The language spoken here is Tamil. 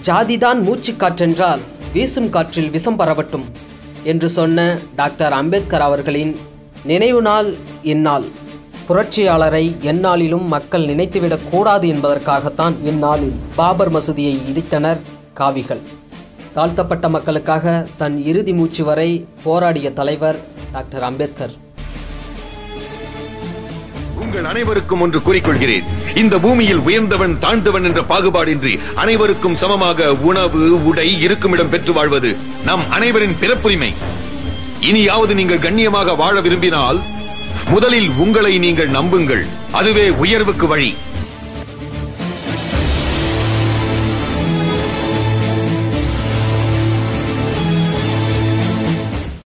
ஜாதிதான் மூச்சு காற்றென்றால் வீசும் காற்றில் விஷம் பரவட்டும் என்று சொன்ன டாக்டர் அம்பேத்கர் அவர்களின் நினைவு நாள் இந்நாள் புரட்சியாளரை எந்நாளிலும் மக்கள் நினைத்துவிடக் கூடாது என்பதற்காகத்தான் இந்நாளில் பாபர் மசூதியை இடித்தனர் காவிகள் தாழ்த்தப்பட்ட மக்களுக்காக தன் இறுதி மூச்சு வரை போராடிய தலைவர் டாக்டர் அம்பேத்கர் உங்கள் அனைவருக்கும் ஒன்று கூறிக்கொள்கிறேன் இந்த பூமியில் உயர்ந்தவன் தாழ்ந்தவன் என்ற பாகுபாடின்றி அனைவருக்கும் சமமாக உணவு உடை இருக்குமிடம் பெற்று வாழ்வது நம் அனைவரின் பிறப்புரிமை இனியாவது நீங்கள் கண்ணியமாக வாழ விரும்பினால் முதலில் உங்களை நீங்கள் நம்புங்கள் அதுவே உயர்வுக்கு வழி